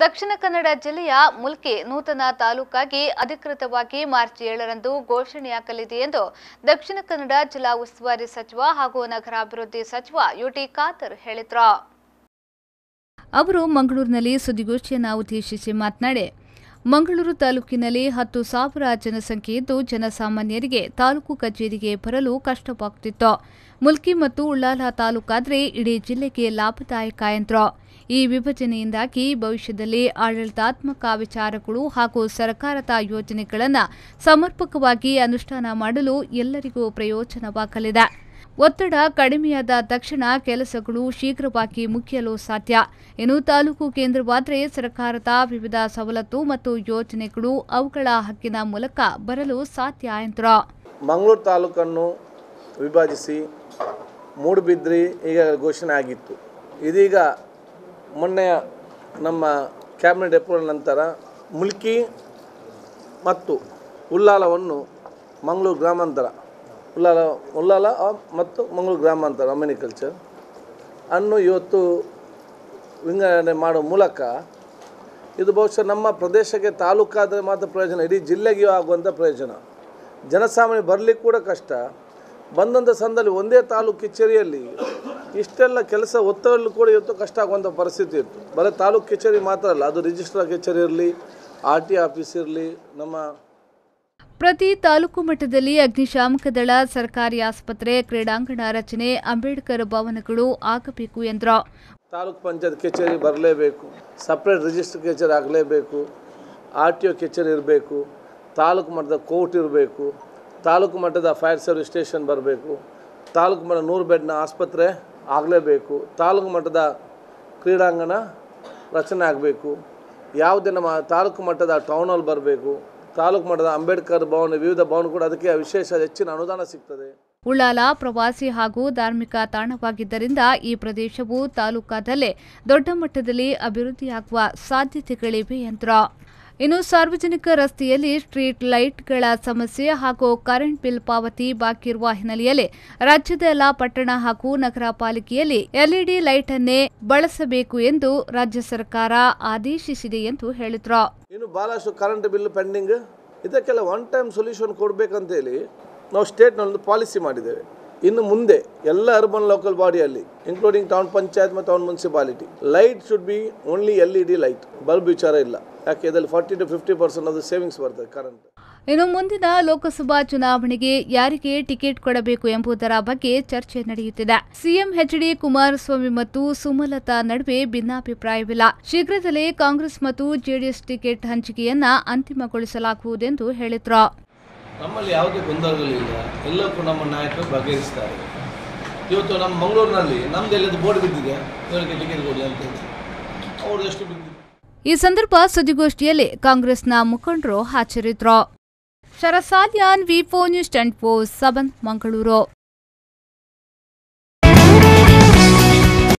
ದಕ್ಷಿಣ ಕನ್ನಡ ಜಿಲ್ಲೆಯ ಮುಲ್ಕಿ ನೂತನ ತಾಲೂಕಾಗಿ ಅಧಿಕೃತವಾಗಿ ಮಾರ್ಚ್ ಏಳರಂದು ಘೋಷಣೆಯಾಗಲಿದೆ ಎಂದು ದಕ್ಷಿಣ ಕನ್ನಡ ಜಿಲ್ಲಾ ಉಸ್ತುವಾರಿ ಸಚಿವ ಹಾಗೂ ನಗರಾಭಿವೃದ್ಧಿ ಸಚಿವ ಯುಟಿ ಖಾದರ್ ಹೇಳಿದ್ರು ಅವರು ಮಂಗಳೂರಿನಲ್ಲಿ ಸುದ್ದಿಗೋಷ್ಠಿಯನ್ನು ಉದ್ದೇಶಿಸಿ ಮಾತನಾಡಿ ಮಂಗಳೂರು ತಾಲೂಕಿನಲ್ಲಿ ಹತ್ತು ಸಾವಿರ ಜನಸಂಖ್ಯೆ ಇದ್ದು ಜನಸಾಮಾನ್ಯರಿಗೆ ತಾಲೂಕು ಕಚೇರಿಗೆ ಬರಲು ಕಷ್ಟವಾಗುತ್ತಿತ್ತು ಮುಲ್ಕಿ ಮತ್ತು ಉಳ್ಳಾಲ ತಾಲೂಕಾದ್ರೆ ಇಡೀ ಜಿಲ್ಲೆಗೆ ಲಾಭದಾಯಕ ಎಂದರು ಈ ವಿಭಜನೆಯಿಂದಾಗಿ ಭವಿಷ್ಯದಲ್ಲಿ ಆಡಳಿತಾತ್ಮಕ ವಿಚಾರಗಳು ಹಾಗೂ ಸರ್ಕಾರದ ಯೋಜನೆಗಳನ್ನು ಸಮರ್ಪಕವಾಗಿ ಅನುಷ್ಠಾನ ಮಾಡಲು ಎಲ್ಲರಿಗೂ ಪ್ರಯೋಜನವಾಗಲಿದೆ ಒತ್ತಡ ಕಡಿಮೆಯಾದ ತಕ್ಷಣ ಕೆಲಸಗಳು ಶೀಘ್ರವಾಗಿ ಮುಗಿಯಲು ಸಾಧ್ಯ ಇನ್ನು ತಾಲೂಕು ಕೇಂದ್ರವಾದರೆ ಸರ್ಕಾರದ ವಿವಿಧ ಸವಲತ್ತು ಮತ್ತು ಯೋಜನೆಗಳು ಅವುಗಳ ಹಕ್ಕಿನ ಮೂಲಕ ಬರಲು ಸಾಧ್ಯ ಎಂದರು ಮಂಗಳೂರು ತಾಲೂಕನ್ನು ವಿಭಜಿಸಿ ಮೂಡುಬಿದ್ರಿ ಈಗ ಘೋಷಣೆ ಆಗಿತ್ತು ಇದೀಗ ಮೊನ್ನೆಯ ನಮ್ಮ ಕ್ಯಾಬಿನೆಟ್ ಅಪ್ರೂವಲ್ ನಂತರ ಮುಲ್ಕಿ ಮತ್ತು ಉಲ್ಲಾಲವನ್ನು ಮಂಗಳೂರು ಗ್ರಾಮಾಂತರ ಉಲ್ಲಾಲ ಉಲ್ಲಾಲ ಮತ್ತು ಮಂಗಳೂರು ಗ್ರಾಮಾಂತರ ಅಮ್ಯುನಿಕಲ್ಚರ್ ಅನ್ನು ಇವತ್ತು ವಿಂಗಡಣೆ ಮಾಡುವ ಮೂಲಕ ಇದು ಬಹುಶಃ ನಮ್ಮ ಪ್ರದೇಶಕ್ಕೆ ತಾಲೂಕಾದರೆ ಮಾತ್ರ ಪ್ರಯೋಜನ ಇಡೀ ಜಿಲ್ಲೆಗೆ ಆಗುವಂಥ ಪ್ರಯೋಜನ ಜನಸಾಮಾನ್ಯ ಬರಲಿಕ್ಕೆ ಕೂಡ ಕಷ್ಟ ಬಂದಂಥ ಸಂದರ್ಭದಲ್ಲಿ ಒಂದೇ ತಾಲೂಕು ಕಚೇರಿಯಲ್ಲಿ ಇಷ್ಟೆಲ್ಲ ಕೆಲಸ ಒತ್ತಡಲ್ಲೂ ಕೂಡ ಇವತ್ತು ಕಷ್ಟ ಆಗುವಂಥ ಪರಿಸ್ಥಿತಿ ಇತ್ತು ಬರೀ ತಾಲೂಕು ಕಚೇರಿ ಮಾತ್ರ ಅಲ್ಲ ಅದು ರಿಜಿಸ್ಟ್ರಾರ್ ಕಚೇರಿ ಇರಲಿ ಆರ್ ಟಿ ಆಫೀಸ್ ಇರಲಿ ನಮ್ಮ ಪ್ರತಿ ತಾಲೂಕು ಮಟ್ಟದಲ್ಲಿ ಅಗ್ನಿಶಾಮಕ ದಳ ಸರ್ಕಾರಿ ಆಸ್ಪತ್ರೆ ಕ್ರೀಡಾಂಗಣ ರಚನೆ ಅಂಬೇಡ್ಕರ್ ಭವನಗಳು ಆಗಬೇಕು ಎಂದರು ತಾಲೂಕ್ ಪಂಚಾಯತ್ ಕಚೇರಿ ಬರಲೇಬೇಕು ಸಪ್ರೇಟ್ ರಿಜಿಸ್ಟರ್ ಕಚೇರಿ ಆಗಲೇಬೇಕು ಆರ್ ಟಿ ಒ ಕಚೇರಿ ಇರಬೇಕು ತಾಲೂಕು ಮಟ್ಟದ ಕೋರ್ಟ್ ಇರಬೇಕು ತಾಲೂಕು ಮಟ್ಟದ ಫೈರ್ ಸರ್ವಿಸ್ ಸ್ಟೇಷನ್ ಬರಬೇಕು ತಾಲೂಕು ಮಟ್ಟದ ನೂರು ಬೆಡ್ನ ಆಸ್ಪತ್ರೆ ಆಗಲೇಬೇಕು ತಾಲೂಕು ಮಟ್ಟದ ಕ್ರೀಡಾಂಗಣ ರಚನೆ ಆಗಬೇಕು ಯಾವುದೇ ನಮ್ಮ ತಾಲೂಕು ಮಟ್ಟದ ಟೌನ್ ಹಾಲ್ ಬರಬೇಕು ತಾಲೂಕು ಮಟ್ಟದ ಅಂಬೇಡ್ಕರ್ ಭವನ ವಿವಿಧ ಭವನ ಕೂಡ ಅದಕ್ಕೆ ವಿಶೇಷ ಹೆಚ್ಚಿನ ಅನುದಾನ ಸಿಗ್ತದೆ ಉಳ್ಳಾಲ ಪ್ರವಾಸಿ ಹಾಗೂ ಧಾರ್ಮಿಕ ತಾಣವಾಗಿದ್ದರಿಂದ ಈ ಪ್ರದೇಶವು ತಾಲೂಕಾದಲ್ಲೇ ದೊಡ್ಡ ಮಟ್ಟದಲ್ಲಿ ಅಭಿವೃದ್ಧಿಯಾಗುವ ಸಾಧ್ಯತೆಗಳಿವೆ ಎಂದರು ಇನ್ನು ಸಾರ್ವಜನಿಕ ರಸ್ತೆಯಲ್ಲಿ ಸ್ಟ್ರೀಟ್ ಲೈಟ್ಗಳ ಸಮಸ್ಯೆ ಹಾಗೂ ಕರೆಂಟ್ ಬಿಲ್ ಪಾವತಿ ಬಾಕಿ ಇರುವ ಹಿನ್ನೆಲೆಯಲ್ಲಿ ರಾಜ್ಯದ ಎಲ್ಲ ಪಟ್ಟಣ ಹಾಗೂ ನಗರ ಪಾಲಿಕೆಯಲ್ಲಿ ಎಲ್ಇಡಿ ಲೈಟ್ ಅನ್ನೇ ಬಳಸಬೇಕು ಎಂದು ರಾಜ್ಯ ಸರ್ಕಾರ ಆದೇಶಿಸಿದೆ ಎಂದು ಹೇಳಿದರು ಇನ್ನು ಭಾಳಷ್ಟು ಕರೆಂಟ್ ಬಿಲ್ ಪೆಂಡಿಂಗ್ ಇದಕ್ಕೆಲ್ಲ ಒನ್ ಟೈಮ್ ಸೊಲ್ಯೂಷನ್ ಕೊಡಬೇಕಂತೇಳಿ ನಾವು ಸ್ಟೇಟ್ನೊಂದು ಪಾಲಿಸಿ ಮಾಡಿದ್ದೇವೆ ಇನ್ನು ಮುಂದೆ ಎಲ್ಲ ಅರ್ಬನ್ ಲೋಕಲ್ ಬಾಡಿಯಲ್ಲಿ ಇನ್ಕ್ಲೂಡಿಂಗ್ ಟೌನ್ ಪಂಚಾಯತ್ ಮತ್ತು town municipality light should be only L E D light bulb ವಿಚಾರ ಇಲ್ಲ ಯಾಕೆ ಇದರಲ್ಲಿ ಫಾರ್ಟಿ ಟು ಫಿಫ್ಟಿ ಪರ್ಸೆಂಟ್ ಅದು ಸೇವಿಂಗ್ಸ್ ಬರ್ತದೆ ಕರೆಂಟ್ ಇನ್ನು ಮುಂದಿನ ಲೋಕಸಭಾ ಚುನಾವಣೆಗೆ ಯಾರಿಗೆ ಟಿಕೆಟ್ ಕೊಡಬೇಕು ಎಂಬುದರ ಬಗ್ಗೆ ಚರ್ಚೆ ನಡೆಯುತ್ತಿದೆ ಸಿಎಂ ಎಚ್ ಡಿ ಕುಮಾರಸ್ವಾಮಿ ಮತ್ತು ಸುಮಲತಾ ನಡುವೆ ಭಿನ್ನಾಭಿಪ್ರಾಯವಿಲ್ಲ ಶೀಘ್ರದಲ್ಲೇ ಕಾಂಗ್ರೆಸ್ ಮತ್ತು ಜೆಡಿಎಸ್ ಟಿಕೆಟ್ ಹಂಚಿಕೆಯನ್ನ ಅಂತಿಮಗೊಳಿಸಲಾಗುವುದೆಂದು ಹೇಳಿದ್ರು ನಮ್ಮಲ್ಲಿ ಯಾವುದೇ ಗೊಂದಲಗಳಿಲ್ಲ ಎಲ್ಲಕ್ಕೂ ನಮ್ಮ ನಾಯಕರು ಬಗೆಹರಿಸ್ತಾರೆ ಇವತ್ತು ನಮ್ಮ ಮಂಗಳೂರಿನಲ್ಲಿ ನಮ್ದು ಎಲ್ಲದು ಬೋರ್ಡ್ ಬಿದ್ದಿದೆ ಇವರಿಗೆ ಟಿಕೆಟ್ ಕೊಡಿ ಅಂತ ಹೇಳಿ ಅವ್ರು ಎಷ್ಟು ಬಿದ್ದಿದೆ ಈ ಸಂದರ್ಭ ಸುದ್ದಿಗೋಷ್ಠಿಯಲ್ಲಿ ಕಾಂಗ್ರೆಸ್ನ ಮುಖಂಡರು ಹಾಜರಿದ್ರು ಶರಸಾಲ್ಯಾನ್ V four news twenty four seven Mangaluru